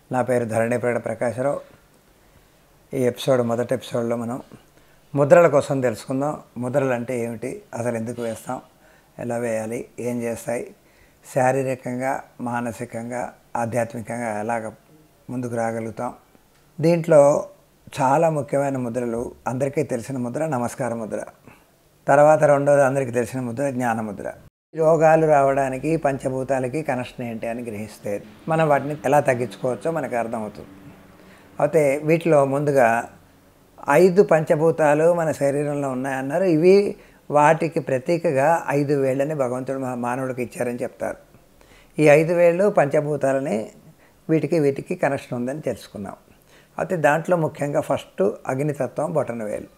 నా పేరు ధరణిపేట ప్రకాశరావు ఈ ఎపిసోడ్ మొదటి ఎపిసోడ్లో మనం ముద్రల కోసం తెలుసుకుందాం ముద్రలు అంటే ఏమిటి అసలు ఎందుకు వేస్తాం ఎలా వేయాలి ఏం చేస్తాయి శారీరకంగా మానసికంగా ఆధ్యాత్మికంగా ఎలాగ ముందుకు రాగలుగుతాం దీంట్లో చాలా ముఖ్యమైన ముద్రలు అందరికీ తెలిసిన ముద్ర నమస్కార ముద్ర తర్వాత రెండోది అందరికీ తెలిసిన ముద్ర జ్ఞాన ముద్ర రోగాలు రావడానికి పంచభూతాలకి కనెక్షన్ ఏంటి అని గ్రహిస్తే మనం వాటిని ఎలా తగ్గించుకోవచ్చో మనకు అర్థమవుతుంది అయితే వీటిలో ముందుగా ఐదు పంచభూతాలు మన శరీరంలో ఉన్నాయన్నారు ఇవి వాటికి ప్రతీకగా ఐదు వేళ్ళని భగవంతుడు మా- మానవుడికి ఇచ్చారని చెప్తారు ఈ ఐదు వేళ్ళు పంచభూతాలని వీటికి వీటికి కనెక్షన్ ఉందని తెలుసుకున్నాం అయితే దాంట్లో ముఖ్యంగా ఫస్ట్ అగ్నితత్వం బొటన వేలు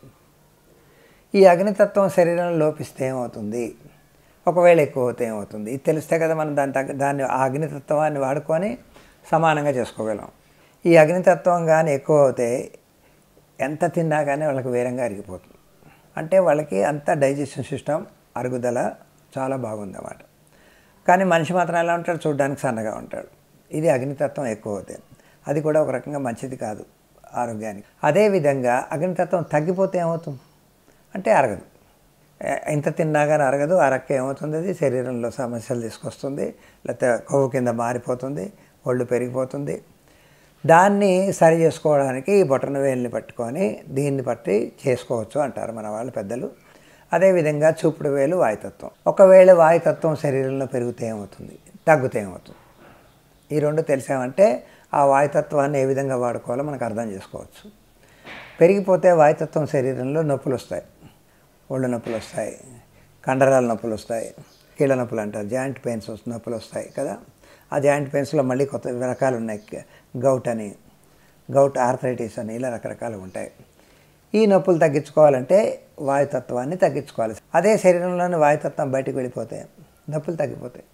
ఈ అగ్నితత్వం శరీరంలో లోపిస్తే ఏమవుతుంది ఒకవేళ ఎక్కువ అవుతే ఏమవుతుంది ఇది తెలిస్తే కదా మనం దాని తగ్గ దాన్ని ఆ అగ్నితత్వాన్ని వాడుకొని సమానంగా చేసుకోగలం ఈ అగ్నితత్వం కానీ ఎక్కువ అవుతే ఎంత తిన్నా కానీ వాళ్ళకి వేరంగా అరిగిపోతుంది అంటే వాళ్ళకి అంత డైజెషన్ సిస్టమ్ అరుగుదల చాలా బాగుంది అన్నమాట కానీ మనిషి మాత్రం ఎలా ఉంటాడు చూడడానికి సన్నగా ఉంటాడు ఇది అగ్నితత్వం ఎక్కువ అవుతే అది కూడా ఒక రకంగా మంచిది కాదు ఆరోగ్యానికి అదేవిధంగా అగ్నితత్వం తగ్గిపోతే ఏమవుతుంది అంటే అరగదు ఎ- ఎంత తిన్నా కానీ అరగదు అరక్క ఏమవుతుంది అది శరీరంలో సమస్యలు తీసుకొస్తుంది లేకపోతే కొవ్వు కింద మారిపోతుంది ఒళ్ళు పెరిగిపోతుంది దాన్ని సరి చేసుకోవడానికి ఈ బొటన వేలుని పట్టుకొని దీన్ని పట్టి చేసుకోవచ్చు అంటారు మన వాళ్ళు పెద్దలు అదేవిధంగా చూపుడు వేలు వాయుతత్వం ఒకవేళ వాయుతత్వం శరీరంలో పెరిగితే ఏమవుతుంది తగ్గితే ఏమవుతుంది ఈ రెండు తెలిసామంటే ఆ వాయుతత్వాన్ని ఏ విధంగా వాడుకోవాలో మనకు అర్థం చేసుకోవచ్చు పెరిగిపోతే వాయుతత్వం శరీరంలో నొప్పులు వస్తాయి ఒళ్ళు నొప్పులు వస్తాయి కండరాల నొప్పులు వస్తాయి కీళ్ళ నొప్పులు అంటారు జాయింట్ పెయిన్స్ వస్తు నొప్పులు వస్తాయి కదా ఆ జాయింట్ పెయిన్స్లో మళ్ళీ కొత్త రకాలు ఉన్నాయి గౌట్ అని గౌట్ ఆర్థరైటిస్ అని ఇలా రకరకాలు ఉంటాయి ఈ నొప్పులు తగ్గించుకోవాలంటే వాయుతత్వాన్ని తగ్గించుకోవాలి అదే శరీరంలోని వాయుతత్వం బయటికి వెళ్ళిపోతే నొప్పులు తగ్గిపోతాయి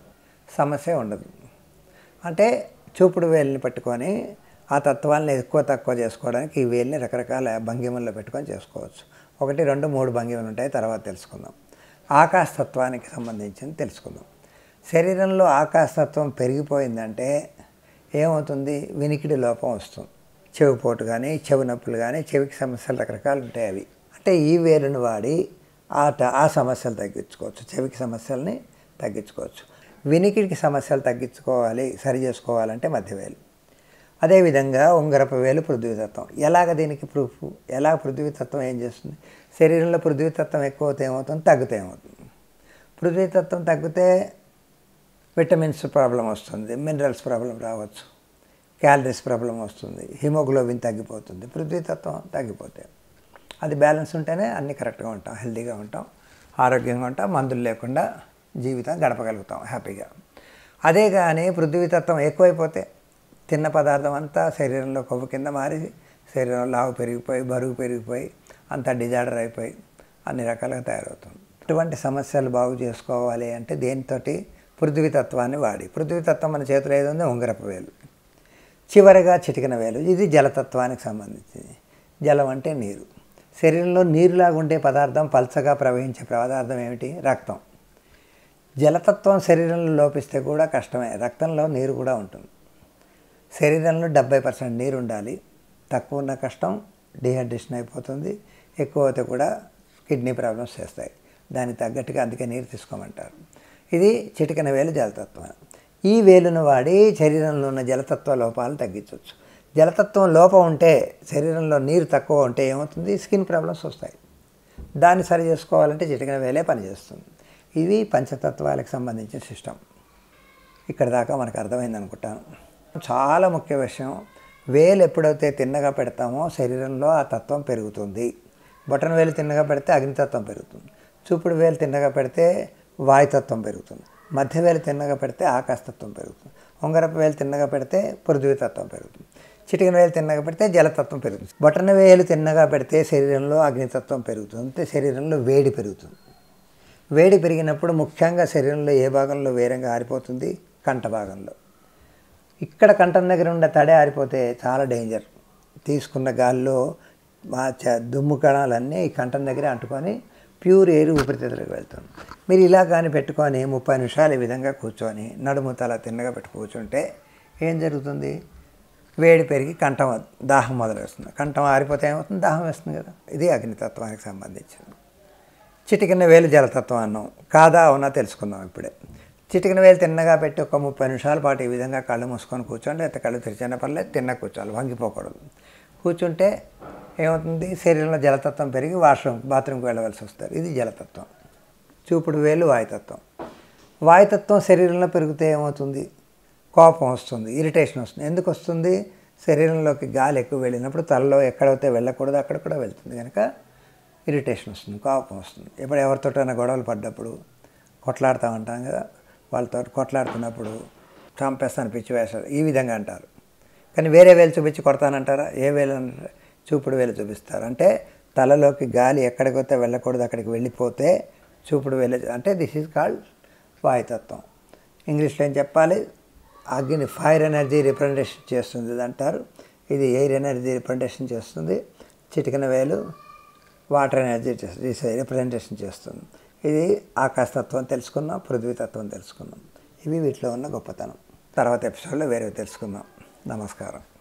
సమస్య ఉండదు అంటే చూపుడు వేలుని పట్టుకొని ఆ తత్వాన్ని ఎక్కువ తక్కువ చేసుకోవడానికి ఈ వేలుని రకరకాల భంగిమల్లో పెట్టుకొని చేసుకోవచ్చు ఒకటి రెండు మూడు భంగిమలు ఉంటాయి తర్వాత తెలుసుకుందాం ఆకాశతత్వానికి సంబంధించింది తెలుసుకుందాం శరీరంలో ఆకాశతత్వం పెరిగిపోయిందంటే ఏమవుతుంది వినికిడి లోపం వస్తుంది చెవిపోటు కానీ చెవి నొప్పులు కానీ చెవికి సమస్యలు రకరకాలు ఉంటాయి అవి అంటే ఈ వేలును వాడి ఆ ట- ఆ సమస్యలు తగ్గించుకోవచ్చు చెవికి సమస్యల్ని తగ్గించుకోవచ్చు వినికిడికి సమస్యలు తగ్గించుకోవాలి సరి చేసుకోవాలంటే మధ్యవేలు అదేవిధంగా ఉంగరపు వేలు పృథ్వీతత్వం ఎలాగ దీనికి ప్రూఫ్ ఎలా పృథ్వీతత్వం ఏం చేస్తుంది శరీరంలో పృథ్వీతత్వం ఎక్కువ అవుతే ఏమవుతుంది తగ్గితే ఏమవుతుంది పృథ్వీతత్వం తగ్గితే విటమిన్స్ ప్రాబ్లం వస్తుంది మినరల్స్ ప్రాబ్లం రావచ్చు క్యాలరీస్ ప్రాబ్లం వస్తుంది హిమోగ్లోబిన్ తగ్గిపోతుంది పృథ్వీతత్వం తగ్గిపోతే అది బ్యాలెన్స్ ఉంటేనే అన్నీ కరెక్ట్గా ఉంటాం హెల్తీగా ఉంటాం ఆరోగ్యంగా ఉంటాం మందులు లేకుండా జీవితం గడపగలుగుతాం హ్యాపీగా అదే కానీ పృథ్వీతత్వం ఎక్కువైపోతే తిన్న పదార్థం అంతా శరీరంలో కొవ్వు కింద మారి శరీరంలో లావు పెరిగిపోయి బరువు పెరిగిపోయి అంతా డిజార్డర్ అయిపోయి అన్ని రకాలుగా తయారవుతుంది ఇటువంటి సమస్యలు బాగు చేసుకోవాలి అంటే దేనితోటి పృథ్వీతత్వాన్ని వాడి పృథ్వీతత్వం మన చేతిలో ఏది ఉంది ఉంగరపు వేలు చివరగా చిటికిన వేలు ఇది జలతత్వానికి సంబంధించింది జలం అంటే నీరు శరీరంలో నీరులాగా ఉండే పదార్థం పల్చగా ప్రవహించే పదార్థం ఏమిటి రక్తం జలతత్వం శరీరంలో లోపిస్తే కూడా కష్టమే రక్తంలో నీరు కూడా ఉంటుంది శరీరంలో డెబ్బై పర్సెంట్ నీరు ఉండాలి తక్కువ ఉన్న కష్టం డిహైడ్రేషన్ అయిపోతుంది ఎక్కువ అయితే కూడా కిడ్నీ ప్రాబ్లమ్స్ చేస్తాయి దానికి తగ్గట్టుగా అందుకే నీరు తీసుకోమంటారు ఇది చిటికన వేలు జలతత్వం ఈ వేలును వాడి శరీరంలో ఉన్న జలతత్వ లోపాలను తగ్గించవచ్చు జలతత్వం లోపం ఉంటే శరీరంలో నీరు తక్కువ ఉంటే ఏమవుతుంది స్కిన్ ప్రాబ్లమ్స్ వస్తాయి దాన్ని సరి చేసుకోవాలంటే చిటికన వేలే పనిచేస్తుంది ఇవి పంచతత్వాలకు సంబంధించిన సిస్టమ్ ఇక్కడ దాకా మనకు అర్థమైంది అనుకుంటాను చాలా ముఖ్య విషయం వేలు ఎప్పుడైతే తిన్నగా పెడతామో శరీరంలో ఆ తత్వం పెరుగుతుంది బొటన వేలు తిన్నగా పెడితే అగ్నితత్వం పెరుగుతుంది చూపుడు వేలు తిన్నగా పెడితే వాయుతత్వం పెరుగుతుంది మధ్య వేలు తిన్నగా పెడితే ఆకాశతత్వం పెరుగుతుంది ఉంగరపు వేలు తిన్నగా పెడితే పృథ్వీతత్వం పెరుగుతుంది చిటికిన వేలు తిన్నగా పెడితే జలతత్వం పెరుగుతుంది బొటన వేలు తిన్నగా పెడితే శరీరంలో అగ్నితత్వం పెరుగుతుంది అంటే శరీరంలో వేడి పెరుగుతుంది వేడి పెరిగినప్పుడు ముఖ్యంగా శరీరంలో ఏ భాగంలో వేరంగా ఆరిపోతుంది కంఠ భాగంలో ఇక్కడ కంఠం దగ్గర ఉండే తడే ఆరిపోతే చాలా డేంజర్ తీసుకున్న గాల్లో మా చ దుమ్ము కణాలన్నీ ఈ కంఠం దగ్గరే అంటుకొని ప్యూర్ ఎయిర్ ఊపిరితిత్తులకు వెళ్తుంది మీరు ఇలా కానీ పెట్టుకొని ముప్పై నిమిషాలు ఈ విధంగా కూర్చొని నడుము తల తిన్నగా పెట్టి కూర్చుంటే ఏం జరుగుతుంది వేడి పెరిగి కంఠం దాహం మొదలవుతుంది కంఠం ఆరిపోతే ఏమవుతుంది దాహం వేస్తుంది కదా ఇది అగ్నితత్వానికి సంబంధించింది చిటికిన వేలు జలతత్వం అన్నాం కాదా అవునా తెలుసుకుందాం ఇప్పుడే చిటికిన వేలు తిన్నగా పెట్టి ఒక ముప్పై నిమిషాల పాటు ఈ విధంగా కళ్ళు మూసుకొని కూర్చోండి లేకపోతే కళ్ళు తెరిచిన పర్లేదు తిన్న కూర్చోవాలి వంగిపోకూడదు కూర్చుంటే ఏమవుతుంది శరీరంలో జలతత్వం పెరిగి వాష్రూమ్ బాత్రూమ్కి వెళ్ళవలసి వస్తారు ఇది జలతత్వం చూపుడు వేలు వాయుతత్వం వాయుతత్వం శరీరంలో పెరిగితే ఏమవుతుంది కోపం వస్తుంది ఇరిటేషన్ వస్తుంది ఎందుకు వస్తుంది శరీరంలోకి గాలి ఎక్కువ వెళ్ళినప్పుడు తలలో ఎక్కడైతే వెళ్ళకూడదు అక్కడ కూడా వెళ్తుంది కనుక ఇరిటేషన్ వస్తుంది కోపం వస్తుంది ఎప్పుడు ఎవరితోటైనా గొడవలు పడ్డప్పుడు కొట్లాడుతూ ఉంటాం కదా వాళ్ళతో కొట్లాడుతున్నప్పుడు చంపేస్తాను పిచ్చి వేస్తాడు ఈ విధంగా అంటారు కానీ వేరే వేలు చూపించి కొడతానంటారా ఏ వేలు అంటారా చూపుడు వేలు చూపిస్తారు అంటే తలలోకి గాలి ఎక్కడికైతే వెళ్ళకూడదు అక్కడికి వెళ్ళిపోతే చూపుడు వేలు అంటే దిస్ ఈజ్ కాల్డ్ వాయుతత్వం ఇంగ్లీష్లో ఏం చెప్పాలి అగ్ని ఫైర్ ఎనర్జీ రిప్రజెంటేషన్ చేస్తుంది ఇది అంటారు ఇది ఎయిర్ ఎనర్జీ రిప్రజెంటేషన్ చేస్తుంది చిటికిన వేలు వాటర్ ఎనర్జీ చేస్తుంది రిప్రజెంటేషన్ చేస్తుంది ఇది ఆకాశతత్వం తెలుసుకున్నాం పృథ్వీతత్వం తెలుసుకున్నాం ఇవి వీటిలో ఉన్న గొప్పతనం తర్వాత ఎపిసోడ్లో వేరే తెలుసుకుందాం నమస్కారం